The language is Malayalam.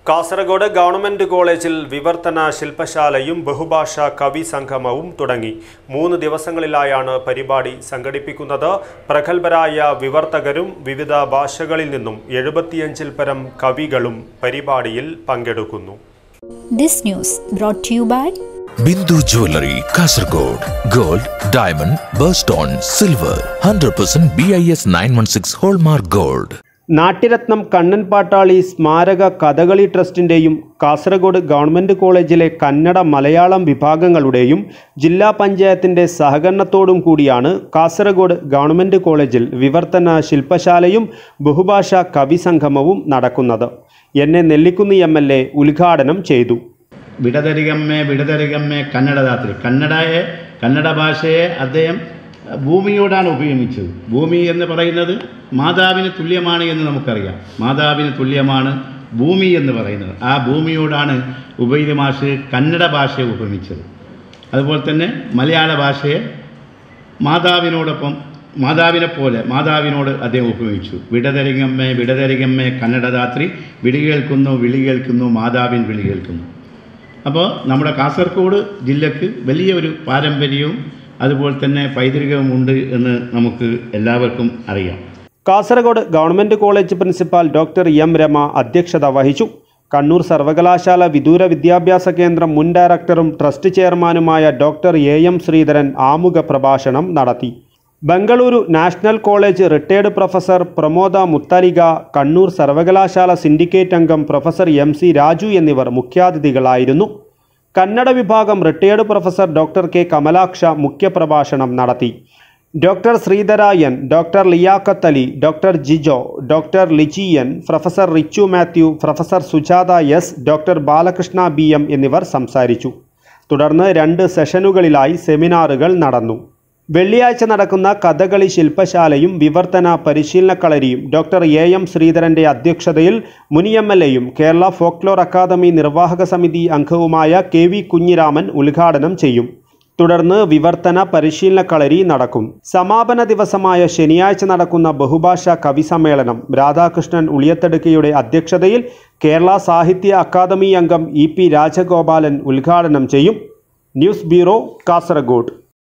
കാസർഗോഡ് ഗവൺമെന്റ് കോളേജിൽ വിവർത്തന ശില്പശാലയും ബഹുഭാഷാ കവി സംഗമവും തുടങ്ങി മൂന്ന് ദിവസങ്ങളിലായാണ് പരിപാടി സംഘടിപ്പിക്കുന്നത് പ്രഗത്ഭരായ വിവർത്തകരും വിവിധ ഭാഷകളിൽ നിന്നും എഴുപത്തിയഞ്ചിൽ പരം കവികളും പരിപാടിയിൽ പങ്കെടുക്കുന്നു This news brought to you by Bindu jewellery Kasaragod gold diamond birthstone silver hundred percent B I S nine one six hallmark gold Natyaratnam Kannan Pattali സ്മാരക കഥകളി ട്രസ്റ്റിൻ്റെയും കാസർഗോഡ് ഗവൺമെൻറ് കോളേജിലെ കന്നഡ മലയാളം വിഭാഗങ്ങളുടെയും ജില്ലാ പഞ്ചായത്തിൻ്റെ സഹകരണത്തോടും കൂടിയാണ് കാസർഗോഡ് ഗവൺമെൻറ് കോളേജിൽ വിവർത്തന ശില്പശാലയും ബഹുഭാഷാ കവി സംഗമവും നടക്കുന്നത് N A Nellikunnu M L A ഉദ്ഘാടനം ചെയ്തു വിടതരികമ്മേ വിടതരികമ്മേ കന്നഡദാത്രി കന്നഡയെ കന്നഡ ഭാഷയെ അദ്ദേഹം ഭൂമിയോടാണ് ഉപയോഗിച്ചത് ഭൂമി എന്ന് പറയുന്നത് മാതാവിന് തുല്യമാണ് എന്ന് നമുക്കറിയാം മാതാവിന് തുല്യമാണ് ഭൂമി എന്ന് പറയുന്നത് ആ ഭൂമിയോടാണ് ഉബൈദ് മാഷ് കന്നഡ ഭാഷയെ ഉപമിച്ചത് അതുപോലെ തന്നെ മലയാള ഭാഷയെ മാതാവിനോടൊപ്പം മാതാവിനെ പോലെ മാതാവിനോട് അദ്ദേഹം ഉപയോഗിച്ചു വിടതരികമ്മേ വിടതരികമ്മേ കന്നഡദാത്രി വിളി കേൾക്കുന്നു വിളി കേൾക്കുന്നു മാതാവിൻ വിളി കേൾക്കുന്നു അപ്പോൾ നമ്മുടെ കാസർഗോഡ് ജില്ലക്ക് വലിയൊരു പാരമ്പര്യവും അതുപോലെ തന്നെ പൈതൃകവും ഉണ്ട് എന്ന് നമുക്ക് എല്ലാവർക്കും അറിയാം Kasaragod government college principal doctor M Rama അധ്യക്ഷത വഹിച്ചു കണ്ണൂർ സർവകലാശാല വിദൂര വിദ്യാഭ്യാസ കേന്ദ്രം മുൻ ഡയറക്ടറും ട്രസ്റ്റ് ചെയർമാനുമായ ഡോക്ടർ എ എം ശ്രീധരൻ ആമുഖ പ്രഭാഷണം നടത്തി Bengaluru national college retired professor Pramoda Muthalika Kannur സർവകലാശാല സിൻഡിക്കേറ്റ് അംഗം പ്രൊഫസർ എം സി രാജു എന്നിവർ മുഖ്യാതിഥികളായിരുന്നു കന്നഡ വിഭാഗം retired professor doctor K Kamalaksha മുഖ്യപ്രഭാഷണം നടത്തി doctor Sreedharayan doctor Liyakhat Ali doctor Jijo doctor Lijiyan professor Richu Mathew professor Sujatha S doctor Balakrishna B M എന്നിവർ സംസാരിച്ചു തുടർന്ന് രണ്ട് സെഷനുകളിലായി സെമിനാറുകൾ നടന്നു വെള്ളിയാഴ്ച നടക്കുന്ന കഥകളി ശില്പശാലയും വിവർത്തന പരിശീലനക്കളരിയും ഡോക്ടർ എ എം ശ്രീധരന്റെ അധ്യക്ഷതയിൽ മുനി എം എൽ എയും കേരള ഫോക്ലോർ അക്കാദമി നിർവാഹക സമിതി അംഗവുമായ കെ വി കുഞ്ഞിരാമൻ ഉദ്ഘാടനം ചെയ്യും തുടർന്ന് വിവർത്തന പരിശീലനക്കളരി നടക്കും സമാപന ദിവസമായ ശനിയാഴ്ച നടക്കുന്ന ബഹുഭാഷാ കവി സമ്മേളനം രാധാകൃഷ്ണൻ ഉളിയത്തടുക്കയുടെ അധ്യക്ഷതയിൽ കേരള സാഹിത്യ അക്കാദമി അംഗം ഇ പി രാജഗോപാലൻ ഉദ്ഘാടനം ചെയ്യും ന്യൂസ് ബ്യൂറോ കാസർഗോഡ്